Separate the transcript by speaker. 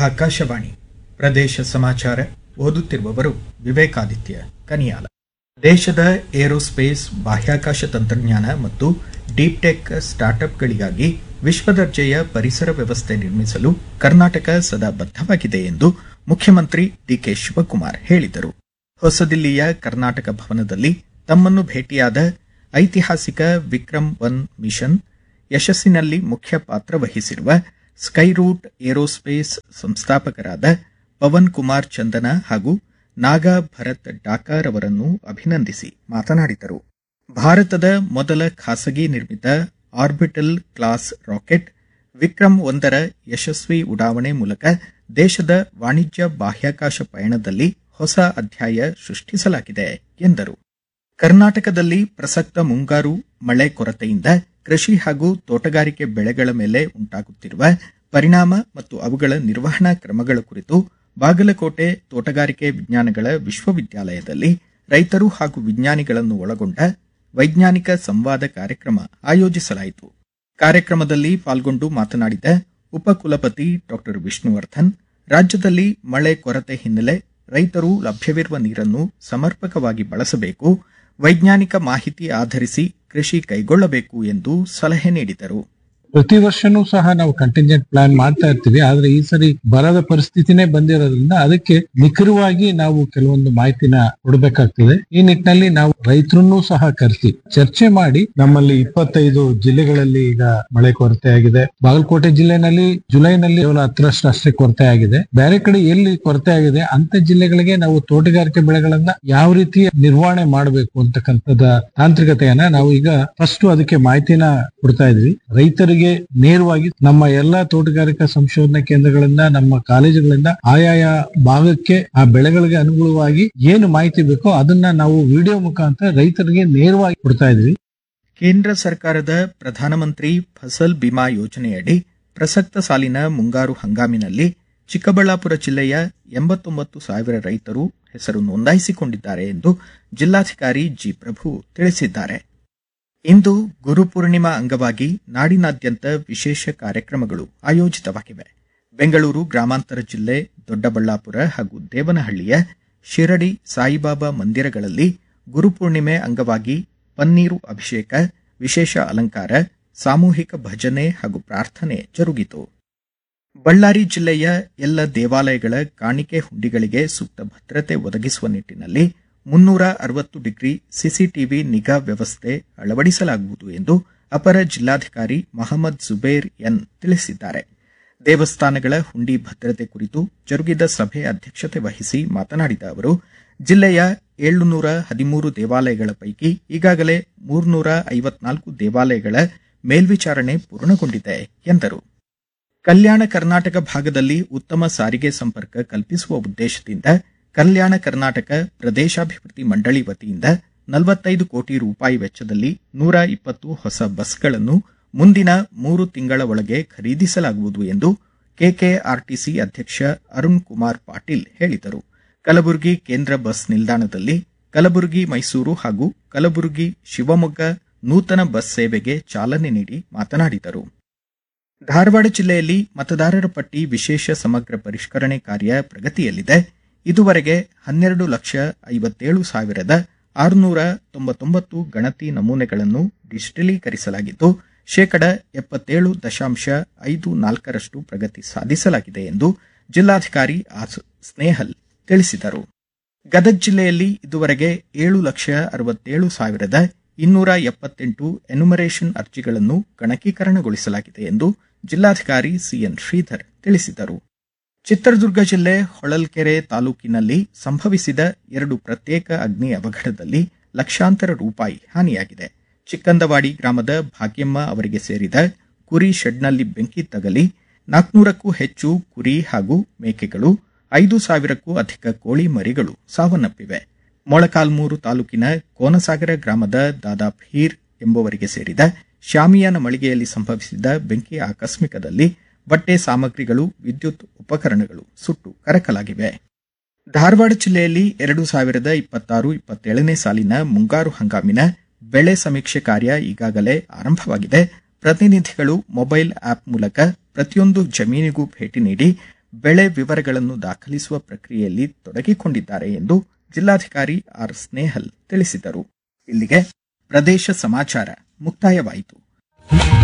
Speaker 1: ಆಕಾಶವಾಣಿ ಪ್ರದೇಶ ಸಮಾಚಾರ ಓದುತ್ತಿರುವವರು ವಿವೇಕಾದಿತ್ಯ ಕನಿಯಾಲ ದೇಶದ ಏರೋಸ್ಪೇಸ್ ಬಾಹ್ಯಾಕಾಶ ತಂತ್ರಜ್ಞಾನ ಮತ್ತು ಡೀಪ್ ಟೆಕ್ ಸ್ಟಾರ್ಟ್ಅಪ್ಗಳಿಗಾಗಿ ವಿಶ್ವದರ್ಜೆಯ ಪರಿಸರ ವ್ಯವಸ್ಥೆ ನಿರ್ಮಿಸಲು ಕರ್ನಾಟಕ ಸದಾ ಬದ್ಧವಾಗಿದೆ ಎಂದು ಮುಖ್ಯಮಂತ್ರಿ ಡಿಕೆ ಶಿವಕುಮಾರ್ ಹೇಳಿದರು ಹೊಸದಿಲ್ಲಿಯ ಕರ್ನಾಟಕ ಭವನದಲ್ಲಿ ತಮ್ಮನ್ನು ಭೇಟಿಯಾದ ಐತಿಹಾಸಿಕ ವಿಕ್ರಮ್ ಒನ್ ಮಿಷನ್ ಯಶಸ್ಸಿನಲ್ಲಿ ಮುಖ್ಯ ಪಾತ್ರ ವಹಿಸಿರುವ ಸ್ಕೈರೂಟ್ ಏರೋಸ್ಪೇಸ್ ಸಂಸ್ಥಾಪಕರಾದ ಪವನ್ ಕುಮಾರ್ ಚಂದನ ಹಾಗೂ ನಾಗಾ ಭರತ್ ಡಾಕಾರ್ ಅವರನ್ನು ಅಭಿನಂದಿಸಿ ಮಾತನಾಡಿದರು ಭಾರತದ ಮೊದಲ ಖಾಸಗಿ ನಿರ್ಮಿತ ಆರ್ಬಿಟಲ್ ಕ್ಲಾಸ್ ರಾಕೆಟ್ ವಿಕ್ರಮ್ ಒಂದರ ಯಶಸ್ವಿ ಉಡಾವಣೆ ಮೂಲಕ ದೇಶದ ವಾಣಿಜ್ಯ ಬಾಹ್ಯಾಕಾಶ ಪಯಣದಲ್ಲಿ ಹೊಸ ಅಧ್ಯಾಯ ಸೃಷ್ಟಿಸಲಾಗಿದೆ ಎಂದರು ಕರ್ನಾಟಕದಲ್ಲಿ ಪ್ರಸಕ್ತ ಮುಂಗಾರು ಮಳೆ ಕೊರತೆಯಿಂದ ಕೃಷಿ ಹಾಗೂ ತೋಟಗಾರಿಕೆ ಬೆಳೆಗಳ ಮೇಲೆ ಉಂಟಾಗುತ್ತಿರುವ ಪರಿಣಾಮ ಮತ್ತು ಅವುಗಳ ನಿರ್ವಹಣಾ ಕ್ರಮಗಳ ಕುರಿತು ಬಾಗಲಕೋಟೆ ತೋಟಗಾರಿಕೆ ವಿಜ್ಞಾನಗಳ ವಿಶ್ವವಿದ್ಯಾಲಯದಲ್ಲಿ ರೈತರು ಹಾಗೂ ವಿಜ್ಞಾನಿಗಳನ್ನು ಒಳಗೊಂಡ ವೈಜ್ಞಾನಿಕ ಸಂವಾದ ಕಾರ್ಯಕ್ರಮ ಆಯೋಜಿಸಲಾಯಿತು ಕಾರ್ಯಕ್ರಮದಲ್ಲಿ ಪಾಲ್ಗೊಂಡು ಮಾತನಾಡಿದ ಉಪಕುಲಪತಿ ಡಾಕ್ಟರ್ ವಿಷ್ಣುವರ್ಧನ್ ರಾಜ್ಯದಲ್ಲಿ ಮಳೆ ಕೊರತೆ ಹಿನ್ನೆಲೆ ರೈತರು ಲಭ್ಯವಿರುವ ನೀರನ್ನು ಸಮರ್ಪಕವಾಗಿ ಬಳಸಬೇಕು ವೈಜ್ಞಾನಿಕ ಮಾಹಿತಿ ಆಧರಿಸಿ ಕೃಷಿ ಕೈಗೊಳ್ಳಬೇಕು ಎಂದು ಸಲಹೆ ನೀಡಿದರು
Speaker 2: ಪ್ರತಿ ವರ್ಷನೂ ಸಹ ನಾವು ಕಂಟಿಂಜೆಂಟ್ ಪ್ಲಾನ್ ಮಾಡ್ತಾ ಇರ್ತೀವಿ ಆದ್ರೆ ಈ ಸರಿ ಬರದ ಪರಿಸ್ಥಿತಿನೇ ಬಂದಿರೋದ್ರಿಂದ ಅದಕ್ಕೆ ನಿಖರವಾಗಿ ನಾವು ಕೆಲವೊಂದು ಮಾಹಿತಿನ ಕೊಡಬೇಕಾಗ್ತದೆ ಈ ನಿಟ್ಟಿನಲ್ಲಿ ನಾವು ರೈತರನ್ನೂ ಸಹ ಕರೆಸಿ ಚರ್ಚೆ ಮಾಡಿ ನಮ್ಮಲ್ಲಿ ಇಪ್ಪತ್ತೈದು ಜಿಲ್ಲೆಗಳಲ್ಲಿ ಈಗ ಮಳೆ ಕೊರತೆ ಆಗಿದೆ ಬಾಗಲಕೋಟೆ ಜಿಲ್ಲೆನಲ್ಲಿ ಜುಲೈನಲ್ಲಿ ಕೇವಲ ಹತ್ತರಷ್ಟು ಅಷ್ಟೇ ಕೊರತೆ ಆಗಿದೆ ಬೇರೆ ಕಡೆ ಎಲ್ಲಿ ಕೊರತೆ ಆಗಿದೆ ಅಂತ ಜಿಲ್ಲೆಗಳಿಗೆ ನಾವು ತೋಟಗಾರಿಕೆ ಬೆಳೆಗಳನ್ನ ಯಾವ ರೀತಿ ನಿರ್ವಹಣೆ ಮಾಡಬೇಕು ಅಂತಕ್ಕಂಥದ ತಾಂತ್ರಿಕತೆಯನ್ನ ನಾವು ಈಗ ಫಸ್ಟ್ ಅದಕ್ಕೆ ಮಾಹಿತಿನ ಕೊಡ್ತಾ ಇದ್ವಿ ರೈತರಿಗೆ ನೇರವಾಗಿ ನಮ್ಮ ಎಲ್ಲಾ ತೋಟಗಾರಿಕಾ ಸಂಶೋಧನಾ ಕೇಂದ್ರಗಳಿಂದ ನಮ್ಮ ಕಾಲೇಜುಗಳಿಂದ ಆಯಾಯ ಭಾಗಕ್ಕೆ ಆ ಬೆಳೆಗಳಿಗೆ ಅನುಗುಣವಾಗಿ ಏನು ಮಾಹಿತಿ ಬೇಕೋ ಅದನ್ನ ನಾವು ವಿಡಿಯೋ ಮುಖಾಂತರ ರೈತರಿಗೆ ನೇರವಾಗಿ ಕೊಡ್ತಾ ಇದ್ವಿ
Speaker 1: ಕೇಂದ್ರ ಸರ್ಕಾರದ ಪ್ರಧಾನಮಂತ್ರಿ ಫಸಲ್ ಬಿಮಾ ಯೋಜನೆಯಡಿ ಪ್ರಸಕ್ತ ಸಾಲಿನ ಮುಂಗಾರು ಹಂಗಾಮಿನಲ್ಲಿ ಚಿಕ್ಕಬಳ್ಳಾಪುರ ಜಿಲ್ಲೆಯ ಎಂಬತ್ತೊಂಬತ್ತು ಸಾವಿರ ರೈತರು ಹೆಸರು ನೋಂದಾಯಿಸಿಕೊಂಡಿದ್ದಾರೆ ಎಂದು ಜಿಲ್ಲಾಧಿಕಾರಿ ಜಿ ಪ್ರಭು ತಿಳಿಸಿದ್ದಾರೆ ಇಂದು ಗುರುಪೂರ್ಣಿಮಾ ಅಂಗವಾಗಿ ನಾಡಿನಾದ್ಯಂತ ವಿಶೇಷ ಕಾರ್ಯಕ್ರಮಗಳು ಆಯೋಜಿತವಾಗಿವೆ ಬೆಂಗಳೂರು ಗ್ರಾಮಾಂತರ ಜಿಲ್ಲೆ ದೊಡ್ಡಬಳ್ಳಾಪುರ ಹಾಗೂ ದೇವನಹಳ್ಳಿಯ ಶಿರಡಿ ಸಾಯಿಬಾಬಾ ಮಂದಿರಗಳಲ್ಲಿ ಗುರುಪೂರ್ಣಿಮೆ ಅಂಗವಾಗಿ ಪನ್ನೀರು ಅಭಿಷೇಕ ವಿಶೇಷ ಅಲಂಕಾರ ಸಾಮೂಹಿಕ ಭಜನೆ ಹಾಗೂ ಪ್ರಾರ್ಥನೆ ಜರುಗಿತು ಬಳ್ಳಾರಿ ಜಿಲ್ಲೆಯ ಎಲ್ಲ ದೇವಾಲಯಗಳ ಕಾಣಿಕೆ ಹುಂಡಿಗಳಿಗೆ ಸೂಕ್ತ ಭದ್ರತೆ ಒದಗಿಸುವ ನಿಟ್ಟಿನಲ್ಲಿ ಮುನ್ನೂರ ಅರವತ್ತು ಡಿಗ್ರಿ ಸಿಸಿಟಿವಿ ನಿಗಾ ವ್ಯವಸ್ಥೆ ಅಳವಡಿಸಲಾಗುವುದು ಎಂದು ಅಪರ ಜಿಲ್ಲಾಧಿಕಾರಿ ಮಹಮ್ಮದ್ ಜುಬೇರ್ ಎನ್ ತಿಳಿಸಿದ್ದಾರೆ ದೇವಸ್ಥಾನಗಳ ಹುಂಡಿ ಭದ್ರತೆ ಕುರಿತು ಜರುಗಿದ ಸಭೆ ಅಧ್ಯಕ್ಷತೆ ವಹಿಸಿ ಮಾತನಾಡಿದ ಅವರು ಜಿಲ್ಲೆಯ ಏಳುನೂರ ಹದಿಮೂರು ದೇವಾಲಯಗಳ ಪೈಕಿ ಈಗಾಗಲೇ ಮೂರ್ನೂರ ಐವತ್ನಾಲ್ಕು ದೇವಾಲಯಗಳ ಮೇಲ್ವಿಚಾರಣೆ ಪೂರ್ಣಗೊಂಡಿದೆ ಎಂದರು ಕಲ್ಯಾಣ ಕರ್ನಾಟಕ ಭಾಗದಲ್ಲಿ ಉತ್ತಮ ಸಾರಿಗೆ ಸಂಪರ್ಕ ಕಲ್ಪಿಸುವ ಉದ್ದೇಶದಿಂದ ಕಲ್ಯಾಣ ಕರ್ನಾಟಕ ಪ್ರದೇಶಾಭಿವೃದ್ಧಿ ಮಂಡಳಿ ವತಿಯಿಂದ ನಲವತ್ತೈದು ಕೋಟಿ ರೂಪಾಯಿ ವೆಚ್ಚದಲ್ಲಿ ನೂರ ಇಪ್ಪತ್ತು ಹೊಸ ಬಸ್ಗಳನ್ನು ಮುಂದಿನ ಮೂರು ತಿಂಗಳ ಒಳಗೆ ಖರೀದಿಸಲಾಗುವುದು ಎಂದು ಕೆಕೆಆರ್ಟಿಸಿ ಅಧ್ಯಕ್ಷ ಅರುಣ್ ಕುಮಾರ್ ಪಾಟೀಲ್ ಹೇಳಿದರು ಕಲಬುರಗಿ ಕೇಂದ್ರ ಬಸ್ ನಿಲ್ದಾಣದಲ್ಲಿ ಕಲಬುರಗಿ ಮೈಸೂರು ಹಾಗೂ ಕಲಬುರಗಿ ಶಿವಮೊಗ್ಗ ನೂತನ ಬಸ್ ಸೇವೆಗೆ ಚಾಲನೆ ನೀಡಿ ಮಾತನಾಡಿದರು ಧಾರವಾಡ ಜಿಲ್ಲೆಯಲ್ಲಿ ಮತದಾರರ ಪಟ್ಟಿ ವಿಶೇಷ ಸಮಗ್ರ ಪರಿಷ್ಕರಣೆ ಕಾರ್ಯ ಪ್ರಗತಿಯಲ್ಲಿದೆ ಇದುವರೆಗೆ ಹನ್ನೆರಡು ಲಕ್ಷ ಐವತ್ತೇಳು ಸಾವಿರದ ಆರುನೂರ ತೊಂಬತ್ತೊಂಬತ್ತು ಗಣತಿ ನಮೂನೆಗಳನ್ನು ಡಿಜಿಟಲೀಕರಿಸಲಾಗಿದ್ದು ಶೇಕಡ ಎಪ್ಪತ್ತೇಳು ದಶಾಂಶ ಐದು ನಾಲ್ಕರಷ್ಟು ಪ್ರಗತಿ ಸಾಧಿಸಲಾಗಿದೆ ಎಂದು ಜಿಲ್ಲಾಧಿಕಾರಿ ಆರ್ ಸ್ನೇಹಲ್ ತಿಳಿಸಿದರು ಗದಗ ಜಿಲ್ಲೆಯಲ್ಲಿ ಇದುವರೆಗೆ ಏಳು ಲಕ್ಷ ಅರವತ್ತೇಳು ಸಾವಿರದ ಇನ್ನೂರ ಎಪ್ಪತ್ತೆಂಟು ಎನ್ಯುಮರೇಷನ್ ಅರ್ಜಿಗಳನ್ನು ಗಣಕೀಕರಣಗೊಳಿಸಲಾಗಿದೆ ಎಂದು ಜಿಲ್ಲಾಧಿಕಾರಿ ಸಿಎನ್ ಶ್ರೀಧರ್ ತಿಳಿಸಿದರು ಚಿತ್ರದುರ್ಗ ಜಿಲ್ಲೆ ಹೊಳಲ್ಕೆರೆ ತಾಲೂಕಿನಲ್ಲಿ ಸಂಭವಿಸಿದ ಎರಡು ಪ್ರತ್ಯೇಕ ಅಗ್ನಿ ಅವಘಡದಲ್ಲಿ ಲಕ್ಷಾಂತರ ರೂಪಾಯಿ ಹಾನಿಯಾಗಿದೆ ಚಿಕ್ಕಂದವಾಡಿ ಗ್ರಾಮದ ಭಾಗ್ಯಮ್ಮ ಅವರಿಗೆ ಸೇರಿದ ಕುರಿ ಶೆಡ್ನಲ್ಲಿ ಬೆಂಕಿ ತಗಲಿ ನಾಲ್ಕುನೂರಕ್ಕೂ ಹೆಚ್ಚು ಕುರಿ ಹಾಗೂ ಮೇಕೆಗಳು ಐದು ಸಾವಿರಕ್ಕೂ ಅಧಿಕ ಕೋಳಿ ಮರಿಗಳು ಸಾವನ್ನಪ್ಪಿವೆ ಮೊಳಕಾಲ್ಮೂರು ತಾಲೂಕಿನ ಕೋನಸಾಗರ ಗ್ರಾಮದ ದಾದಾ ಫೀರ್ ಎಂಬುವರಿಗೆ ಸೇರಿದ ಶಾಮಿಯಾನ ಮಳಿಗೆಯಲ್ಲಿ ಸಂಭವಿಸಿದ ಬೆಂಕಿ ಆಕಸ್ಮಿಕದಲ್ಲಿ ಬಟ್ಟೆ ಸಾಮಗ್ರಿಗಳು ವಿದ್ಯುತ್ ಉಪಕರಣಗಳು ಸುಟ್ಟು ಕರಕಲಾಗಿವೆ ಧಾರವಾಡ ಜಿಲ್ಲೆಯಲ್ಲಿ ಎರಡು ಸಾವಿರದ ಇಪ್ಪತ್ತಾರು ಇಪ್ಪತ್ತೇಳನೇ ಸಾಲಿನ ಮುಂಗಾರು ಹಂಗಾಮಿನ ಬೆಳೆ ಸಮೀಕ್ಷೆ ಕಾರ್ಯ ಈಗಾಗಲೇ ಆರಂಭವಾಗಿದೆ ಪ್ರತಿನಿಧಿಗಳು ಮೊಬೈಲ್ ಆಪ್ ಮೂಲಕ ಪ್ರತಿಯೊಂದು ಜಮೀನಿಗೂ ಭೇಟಿ ನೀಡಿ ಬೆಳೆ ವಿವರಗಳನ್ನು ದಾಖಲಿಸುವ ಪ್ರಕ್ರಿಯೆಯಲ್ಲಿ ತೊಡಗಿಕೊಂಡಿದ್ದಾರೆ ಎಂದು ಜಿಲ್ಲಾಧಿಕಾರಿ ಆರ್ ಸ್ನೇಹಲ್ ತಿಳಿಸಿದರು ಇಲ್ಲಿಗೆ ಪ್ರದೇಶ ಸಮಾಚಾರ ಮುಕ್ತಾಯವಾಯಿತು